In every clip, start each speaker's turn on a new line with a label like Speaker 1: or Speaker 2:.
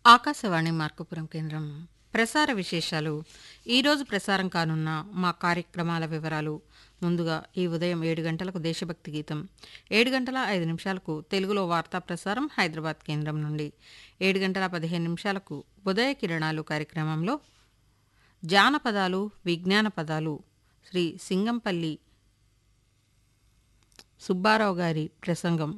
Speaker 1: ఆకాశవాణి మార్కపురం కేంద్రం ప్రసార విశేషాలు ఈరోజు ప్రసారం కానున్న మా కార్యక్రమాల వివరాలు ముందుగా ఈ ఉదయం ఏడు గంటలకు దేశభక్తి గీతం ఏడు గంటల ఐదు నిమిషాలకు తెలుగులో వార్తా ప్రసారం హైదరాబాద్ కేంద్రం నుండి ఏడు గంటల పదిహేను నిమిషాలకు ఉదయ కిరణాలు కార్యక్రమంలో జానపదాలు విజ్ఞాన పదాలు శ్రీ సింగంపల్లి సుబ్బారావు గారి ప్రసంగం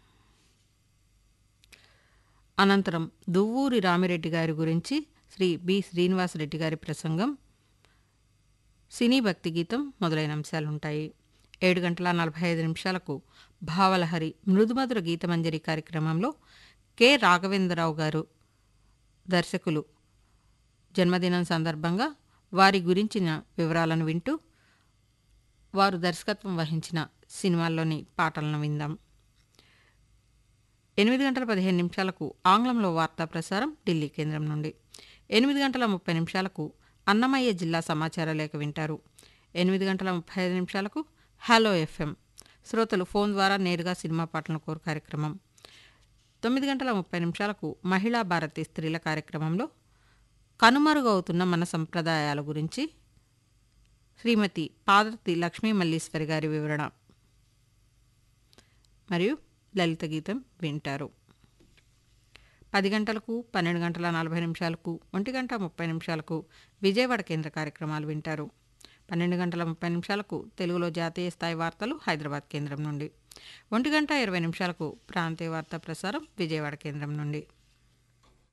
Speaker 1: అనంతరం దువ్వూరి రామిరెడ్డి గారి గురించి శ్రీ బి శ్రీనివాసరెడ్డి గారి ప్రసంగం సినీ భక్తి గీతం మొదలైన అంశాలుంటాయి ఏడు గంటల నలభై ఐదు నిమిషాలకు భావలహరి మృదుమధుర గీతమంజరి కార్యక్రమంలో కె రాఘవేంద్రరావు గారు దర్శకులు జన్మదినం సందర్భంగా వారి గురించిన వివరాలను వింటూ వారు దర్శకత్వం వహించిన సినిమాల్లోని పాటలను విందాం ఎనిమిది గంటల పదిహేను నిమిషాలకు ఆంగ్లంలో వార్తా ప్రసారం ఢిల్లీ కేంద్రం నుండి ఎనిమిది గంటల ముప్పై నిమిషాలకు అన్నమయ్య జిల్లా సమాచార లేఖ వింటారు ఎనిమిది గంటల ముప్పై ఐదు నిమిషాలకు హలో ఎఫ్ఎం శ్రోతలు ఫోన్ ద్వారా నేరుగా సినిమా పాటలను కోరు కార్యక్రమం తొమ్మిది గంటల ముప్పై నిమిషాలకు మహిళా భారతి స్త్రీల కార్యక్రమంలో కనుమరుగవుతున్న మన సంప్రదాయాల గురించి శ్రీమతి పాదర్తి లక్ష్మీ మల్లీశ్వరి గారి వివరణ మరియు లలిత గీతం వింటారు పది గంటలకు పన్నెండు గంటల నలభై నిమిషాలకు ఒంటి గంట ముప్పై నిమిషాలకు విజయవాడ కేంద్ర కార్యక్రమాలు వింటారు పన్నెండు గంటల ముప్పై నిమిషాలకు తెలుగులో జాతీయ స్థాయి వార్తలు హైదరాబాద్ కేంద్రం నుండి ఒంటి గంట ఇరవై నిమిషాలకు ప్రాంతీయ వార్తా ప్రసారం విజయవాడ కేంద్రం నుండి